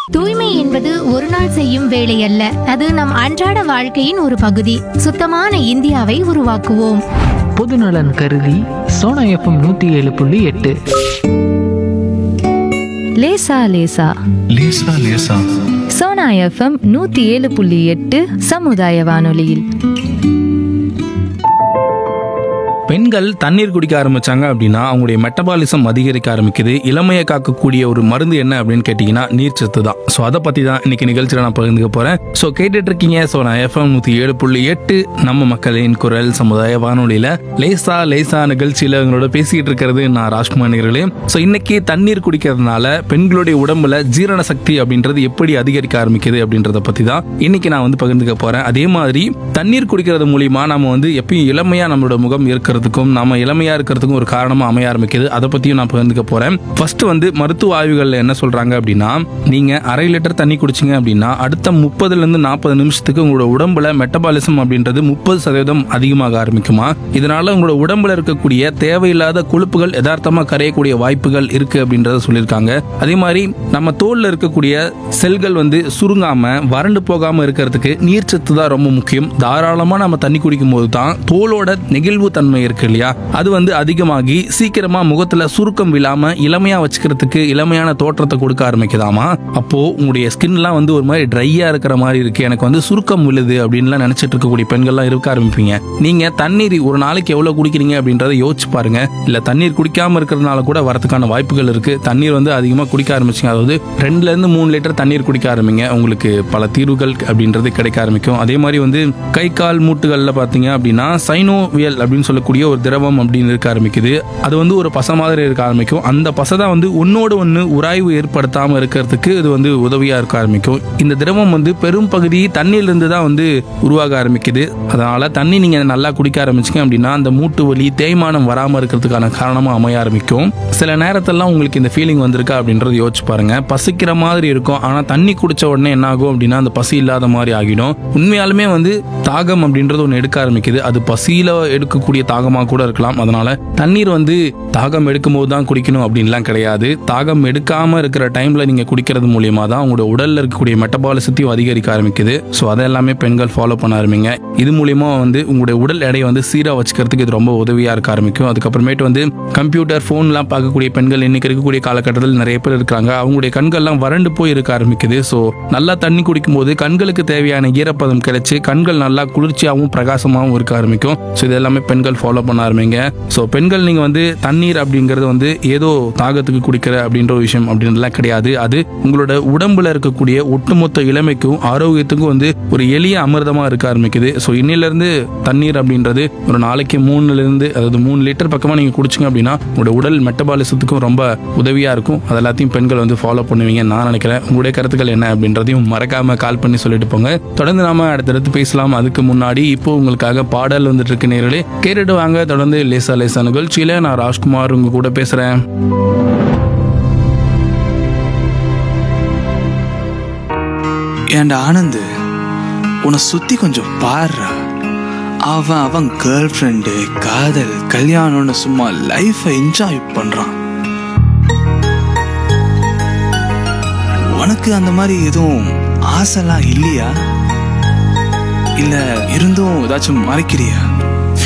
தூய்மை என்பது ஒரு நாள் செய்யும் வேலை அல்ல அது நம் அன்றாட வாழ்க்கையின் ஒரு பகுதி சுத்தமான இந்தியாவை உருவாக்குவோம் பொதுநலன் கருதி சோனா எஃப்எம் நூற்றி ஏழு புள்ளி எட்டு லேசா லேசா லேசா லேசா சோனா எஃப்எம் நூத்தி ஏழு புள்ளி எட்டு சமுதாய வானொலியில் பெண்கள் தண்ணீர் குடிக்க ஆரம்பிச்சாங்க அப்படின்னா அவங்களுடைய மெட்டபாலிசம் அதிகரிக்க ஆரம்பிக்குது இளமையை காக்கக்கூடிய ஒரு மருந்து என்ன அப்படின்னு கேட்டிங்கன்னா நீர்ச்சத்து தான் ஸோ அதை பற்றி தான் இன்னைக்கு நிகழ்ச்சியில் நான் பகிர்ந்துக்க போகிறேன் ஸோ கேட்டுட்டு இருக்கீங்க ஸோ நான் எஃப்எம் நூற்றி ஏழு புள்ளி எட்டு நம்ம மக்களின் குரல் சமுதாய வானொலியில் லேசா லேசா நிகழ்ச்சியில் உங்களோட பேசிக்கிட்டு இருக்கிறது நான் ராஜ்குமார் நேர்களே ஸோ இன்னைக்கு தண்ணீர் குடிக்கிறதுனால பெண்களுடைய உடம்புல ஜீரண சக்தி அப்படின்றது எப்படி அதிகரிக்க ஆரம்பிக்குது அப்படின்றத பற்றி தான் இன்னைக்கு நான் வந்து பகிர்ந்துக்க போகிறேன் அதே மாதிரி தண்ணீர் குடிக்கிறது மூலியமா நம்ம வந்து எப்பயும் இளமையா நம்மளோட முகம் இருக்கிறதுக்கும் நம்ம இளமையா இருக்கிறதுக்கும் ஒரு காரணமா அமைய ஆரம்பிக்குது அதை பத்தியும் நான் பகிர்ந்துக்க போறேன் ஃபர்ஸ்ட் வந்து மருத்துவ ஆய்வுகள்ல என்ன சொல்றாங்க அப்படின்னா நீங்க அரை லிட்டர் தண்ணி குடிச்சீங்க அப்படின்னா அடுத்த முப்பதுல இருந்து நாற்பது நிமிஷத்துக்கு உங்களோட உடம்புல மெட்டபாலிசம் அப்படின்றது முப்பது சதவீதம் அதிகமாக ஆரம்பிக்குமா இதனால உங்களோட உடம்புல இருக்கக்கூடிய தேவையில்லாத கொழுப்புகள் யதார்த்தமா கரையக்கூடிய வாய்ப்புகள் இருக்கு அப்படின்றத சொல்லியிருக்காங்க அதே மாதிரி நம்ம தோல்ல இருக்கக்கூடிய செல்கள் வந்து சுருங்காம வறண்டு போகாம இருக்கிறதுக்கு நீர்ச்சத்து தான் ரொம்ப முக்கியம் தாராளமா நம்ம தண்ணி குடிக்கும் போது தான் தோலோட நெகிழ்வு தன்மை இருக்கு இல்லையா அது வந்து அதிகமாகி சீக்கிரமா முகத்துல சுருக்கம் விழாம இளமையா வச்சுக்கிறதுக்கு இளமையான தோற்றத்தை கொடுக்க ஆரம்பிக்குதாமா அப்போ உங்களுடைய ஸ்கின்லாம் வந்து ஒரு மாதிரி ட்ரையா இருக்கிற மாதிரி இருக்கு எனக்கு வந்து சுருக்கம் விழுது அப்படின்லாம் நினைச்சிட்டு இருக்கக்கூடிய பெண்கள்லாம் இருக்க ஆரம்பிப்பீங்க நீங்க தண்ணீர் ஒரு நாளைக்கு எவ்வளவு குடிக்கிறீங்க அப்படின்றத யோசிச்சு பாருங்க இல்ல தண்ணீர் குடிக்காம இருக்கிறதுனால கூட வரதுக்கான வாய்ப்புகள் இருக்கு தண்ணீர் வந்து அதிகமா குடிக்க ஆரம்பிச்சிங்க அதாவது ரெண்டுல இருந்து மூணு லிட்டர் தண்ணீர் குடிக்க ஆரம்பிங்க உங்களுக்கு பல தீர்வுகள் அப்படின்றது கிடைக்க ஆரம்பிக்கும் அதே மாதிரி வந்து கை கால் மூட்டுகள்ல பாத்தீங்க அப்படின்னா சைனோவியல் அப்படின்னு சொல்லக்கூடிய ஒரு திரவம் அப்படின்னு இருக்க ஆரம்பிக்குது அது வந்து ஒரு பசை மாதிரி இருக்க ஆரம்பிக்கும் அந்த பசை தான் வந்து ஒன்னோடு ஒன்று உராய்வு ஏற்படுத்தாம இருக்கிறதுக்கு இது வந்து உதவியா இருக்க ஆரம்பிக்கும் இந்த திரவம் வந்து பெரும் பகுதி தண்ணியில இருந்து தான் வந்து உருவாக ஆரம்பிக்குது அதனால தண்ணி நீங்க நல்லா குடிக்க ஆரம்பிச்சிங்க அப்படின்னா அந்த மூட்டு வலி தேய்மானம் வராம இருக்கிறதுக்கான காரணமா அமைய ஆரம்பிக்கும் சில நேரத்தெல்லாம் உங்களுக்கு இந்த ஃபீலிங் வந்திருக்கா அப்படின்றது யோசிச்சு பாருங்க பசிக்கிற மாதிரி இருக்கும் ஆனா தண்ணி குடிச்ச உடனே என்ன ஆகும் அப்படின்னா அந்த பசி இல்லாத மாதிரி ஆகிடும் உண்மையாலுமே வந்து தாகம் அப்படின்றது ஒன்று எடுக்க ஆரம்பிக்குது அது பசியில எடுக்கக்கூடிய தாகமா கூட இருக்கலாம் அதனால தண்ணீர் வந்து தாகம் எடுக்கும் போது தான் குடிக்கணும் அப்படின்லாம் கிடையாது தாகம் எடுக்காம இருக்கிற டைம்ல நீங்க குடிக்கிறது மூலியமா தான் உங்களோட உடல்ல இருக்கக்கூடிய மெட்டபாலிசத்தையும் அதிகரிக்க ஆரம்பிக்குது ஸோ அதை எல்லாமே பெண்கள் ஃபாலோ பண்ண ஆரம்பிங்க இது மூலியமா வந்து உங்களுடைய உடல் எடையை வந்து சீரா வச்சுக்கிறதுக்கு இது ரொம்ப உதவியா இருக்க ஆரம்பிக்கும் அதுக்கப்புறமேட்டு வந்து கம்ப்யூட்டர் ஃபோன்லாம் பார்க்கக்கூடிய பெண்கள் இன்னைக்கு இருக்கக்கூடிய காலகட்டத்தில் நிறைய பேர் இருக்காங்க அவங்களுடைய கண்கள்லாம் வறண்டு போய் இருக்க ஆரம்பிக்குது ஸோ நல்லா தண்ணி குடிக்கும்போது கண்களுக்கு தேவையான ஈரப்பதம் கிடைச்சு கண்கள் நல்லா குளிர்ச்சியாகவும் பிரகாசமாகவும் இருக்க ஆரம்பிக்கும் ஸோ இது எல்லாமே பெண்கள் ஃபாலோ பண்ண ஆரம்பிங்க ஸோ பெண்கள் நீங்கள் வந்து தண்ணீர் அப்படிங்கிறது வந்து ஏதோ தாகத்துக்கு குடிக்கிற அப்படின்ற ஒரு விஷயம் அப்படின்றதுலாம் கிடையாது அது உங்களோட உடம்புல இருக்கக்கூடிய ஒட்டுமொத்த இளமைக்கும் ஆரோக்கியத்துக்கும் வந்து ஒரு எளிய அமிர்தமா இருக்க ஆரம்பிக்குது ஸோ இன்னிலிருந்து தண்ணீர் அப்படின்றது ஒரு நாளைக்கு மூணுல இருந்து அதாவது மூணு லிட்டர் பக்கமா நீங்க குடிச்சிங்க அப்படின்னா உங்களோட உடல் மெட்டபாலிசத்துக்கும் ரொம்ப உதவியா இருக்கும் அது எல்லாத்தையும் பெண்கள் வந்து ஃபாலோ பண்ணுவீங்க நான் நினைக்கிறேன் உங்களுடைய கருத்துக்கள் என்ன அப்படின்றதையும் மறக்காம கால் பண்ணி சொல்லிட்டு போங்க தொடர்ந்து நாம அடுத்தடுத்து பேசலாம் அதுக்கு முன்னாடி இப்போ உங்களுக்காக பாடல் வந்துட்டு இருக்கு நேர்களே கேட்டுட்டு வாங்க தொடர்ந்து லேசா லேசா நிகழ்ச்சியில நான் ராஜ்குமார் உங்க கூட பேசுறேன் ஏன்டா ஆனந்து உன்னை சுத்தி கொஞ்சம் பாருடா அவன் அவன் கேர்ள் ஃப்ரெண்டு காதல் கல்யாணம்னு சும்மா லைஃபை என்ஜாய் பண்றான் உனக்கு அந்த மாதிரி எதுவும் ஆசைலாம் இல்லையா இல்ல இருந்தும் ஏதாச்சும் மறைக்கிறியா